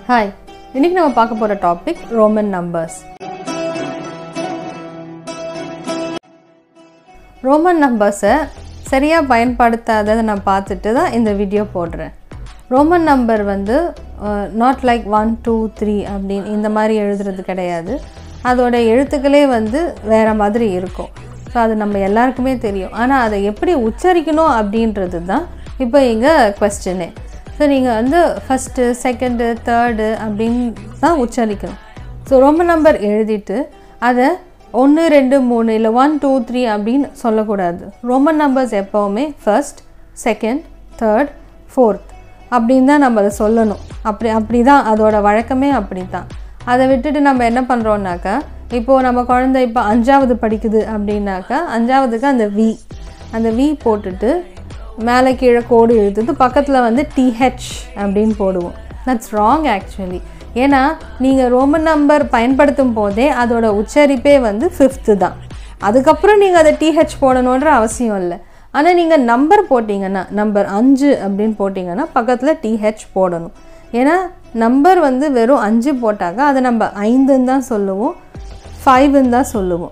hi இன்னைக்கு நம்ம பார்க்க போகிற டாபிக் ரோமன் நம்பர்ஸ் ரோமன் நம்பர்ஸை சரியாக பயன்படுத்தாததை நான் பார்த்துட்டு தான் இந்த வீடியோ போடுறேன் ரோமன் நம்பர் வந்து not like one two three அப்படின்னு இந்த மாதிரி எழுதுறது கிடையாது அதோட எழுத்துக்களே வந்து வேறு மாதிரி இருக்கும் ஸோ அது நம்ம எல்லாருக்குமே தெரியும் ஆனால் அதை எப்படி உச்சரிக்கணும் அப்படின்றது தான் இப்போ இங்கே கொஸ்டினே ஸோ நீங்கள் வந்து ஃபஸ்ட்டு செகண்டு தேர்டு அப்படின்னு தான் உச்சரிக்கணும் ஸோ ரொம்ப நம்பர் எழுதிட்டு அதை ஒன்று ரெண்டு மூணு இல்லை ஒன் டூ த்ரீ அப்படின்னு சொல்லக்கூடாது ரோமன் நம்பர்ஸ் எப்போவுமே ஃபர்ஸ்ட் செகண்ட் தேர்ட் ஃபோர்த் அப்படின்னு தான் நம்ம அதை சொல்லணும் அப்படி அப்படி தான் அதோட வழக்கமே அப்படி தான் அதை விட்டுட்டு நம்ம என்ன பண்ணுறோன்னாக்கா இப்போது நம்ம குழந்தை இப்போ அஞ்சாவது படிக்குது அப்படின்னாக்கா அஞ்சாவதுக்கு அந்த வி அந்த வி போட்டுட்டு மேலே கீழே கோடு எழுத்துட்டு பக்கத்தில் வந்து டிஹெச் அப்படின்னு போடுவோம் தட்ஸ் ராங் ஆக்சுவலி ஏன்னா நீங்கள் ரோமன் நம்பர் பயன்படுத்தும் போதே அதோட உச்சரிப்பே வந்து ஃபிஃப்த்து தான் அதுக்கப்புறம் நீங்கள் அதை டிஹெச் போடணுன்ற அவசியம் இல்லை ஆனால் நீங்கள் நம்பர் போட்டிங்கன்னா நம்பர் அஞ்சு அப்படின்னு போட்டிங்கன்னா பக்கத்தில் டிஹெச் போடணும் ஏன்னா நம்பர் வந்து வெறும் அஞ்சு போட்டாக்கா அதை நம்ம ஐந்துன்னு தான் சொல்லுவோம் ஃபைவ்னு தான் சொல்லுவோம்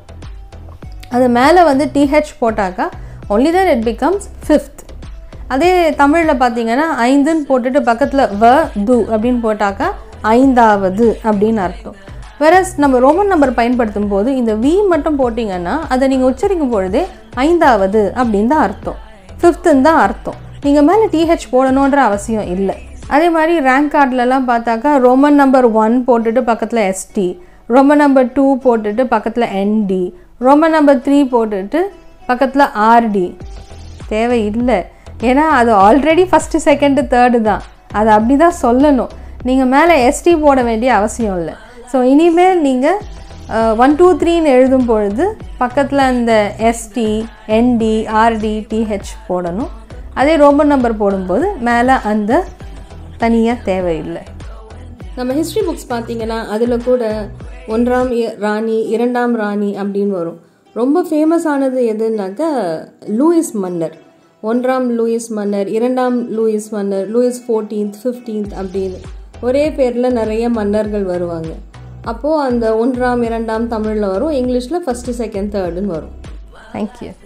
அது மேலே வந்து டிஹெச் போட்டாக்கா only then it becomes fifth அதே தமிழில் பார்த்தீங்கன்னா ஐந்துன்னு போட்டுட்டு பக்கத்தில் வ து அப்படின்னு போட்டாக்கா ஐந்தாவது அப்படின்னு அர்த்தம் வேறஸ் நம்ம ரோமன் நம்பர் பயன்படுத்தும் போது இந்த வி மட்டும் போட்டிங்கன்னா அதை நீங்கள் உச்சரிக்கும் பொழுதே ஐந்தாவது அப்படின்னு தான் அர்த்தம் ஃபிஃப்த்துன்னு தான் அர்த்தம் நீங்கள் மேலே டிஹெச் போடணுன்ற அவசியம் இல்லை அதே மாதிரி ரேங்க் கார்டிலலாம் பார்த்தாக்கா ரோமன் நம்பர் ஒன் போட்டுட்டு பக்கத்தில் எஸ்டி ரோமன் நம்பர் டூ போட்டுட்டு பக்கத்தில் என்டி ரோமன் நம்பர் த்ரீ போட்டுட்டு பக்கத்தில் ஆர்டி தேவை இல்லை ஏன்னா அது ஆல்ரெடி ஃபஸ்ட்டு செகண்டு தேர்டு தான் அது அப்படி தான் சொல்லணும் நீங்கள் மேலே எஸ்டி போட வேண்டிய அவசியம் இல்லை ஸோ இனிமேல் நீங்கள் ஒன் டூ த்ரீன்னு எழுதும் பொழுது பக்கத்தில் அந்த எஸ்டி என்டி ஆர்டி டிஹெச் போடணும் அதே ரோமன் நம்பர் போடும்போது மேலே அந்த தனியாக தேவையில்லை நம்ம ஹிஸ்ட்ரி புக்ஸ் பார்த்தீங்கன்னா அதில் கூட ஒன்றாம் இ- ராணி இரண்டாம் ராணி அப்படின்னு வரும் ரொம்ப ஃபேமஸ் ஆனது எதுனாக்கா லூயிஸ் மன்னர் ஒன்றாம் லூயிஸ் மன்னர் இரண்டாம் லூயிஸ் மன்னர் லூயிஸ் ஃபோர்டீன்த் ஃபிஃப்டீன்த் அப்படின்னு ஒரே பேரில் நிறைய மன்னர்கள் வருவாங்க அப்போது அந்த ஒன்றாம் இரண்டாம் தமிழில் வரும் இங்கிலீஷில் ஃபஸ்ட்டு செகண்ட் தேர்டுன்னு வரும் தேங்க்யூ